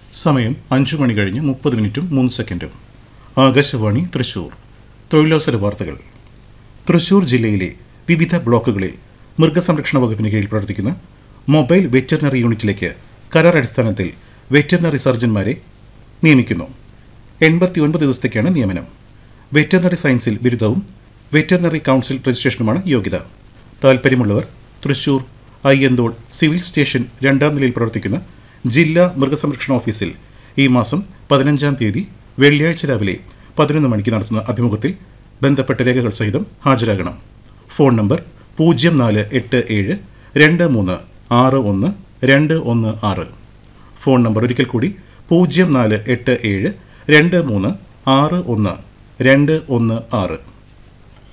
സമയം അഞ്ചു മണി കഴിഞ്ഞ് മുപ്പത് മിനിറ്റും മൂന്ന് സെക്കൻഡും ആകാശവാണി തൃശൂർ തൊഴിലവസര വാർത്തകൾ തൃശൂർ ജില്ലയിലെ വിവിധ ബ്ലോക്കുകളിൽ മൃഗസംരക്ഷണ വകുപ്പിന് കീഴിൽ പ്രവർത്തിക്കുന്ന മൊബൈൽ വെറ്ററിനറി യൂണിറ്റിലേക്ക് കരാർ അടിസ്ഥാനത്തിൽ വെറ്ററിനറി സർജന്മാരെ നിയമിക്കുന്നു എൺപത്തി ഒൻപത് ദിവസത്തേക്കാണ് നിയമനം വെറ്ററിനറി സയൻസിൽ ബിരുദവും വെറ്ററിനറി കൗൺസിൽ രജിസ്ട്രേഷനുമാണ് യോഗ്യത താൽപ്പര്യമുള്ളവർ തൃശൂർ അയ്യന്തോൾ സിവിൽ സ്റ്റേഷൻ രണ്ടാം നിലയിൽ പ്രവർത്തിക്കുന്ന ജില്ലാ മൃഗസംരക്ഷണ ഓഫീസിൽ ഈ മാസം പതിനഞ്ചാം തീയതി വെള്ളിയാഴ്ച രാവിലെ പതിനൊന്ന് മണിക്ക് നടത്തുന്ന അഭിമുഖത്തിൽ ബന്ധപ്പെട്ട രേഖകൾ സഹിതം ഹാജരാകണം ഫോൺ നമ്പർ പൂജ്യം നാല് എട്ട് ഏഴ് രണ്ട് മൂന്ന് ആറ് ഒന്ന് രണ്ട് ഒന്ന് ആറ് ഫോൺ നമ്പർ ഒരിക്കൽ കൂടി പൂജ്യം നാല് എട്ട് ഏഴ് രണ്ട് മൂന്ന് ആറ് ഒന്ന് രണ്ട് ഒന്ന് ആറ്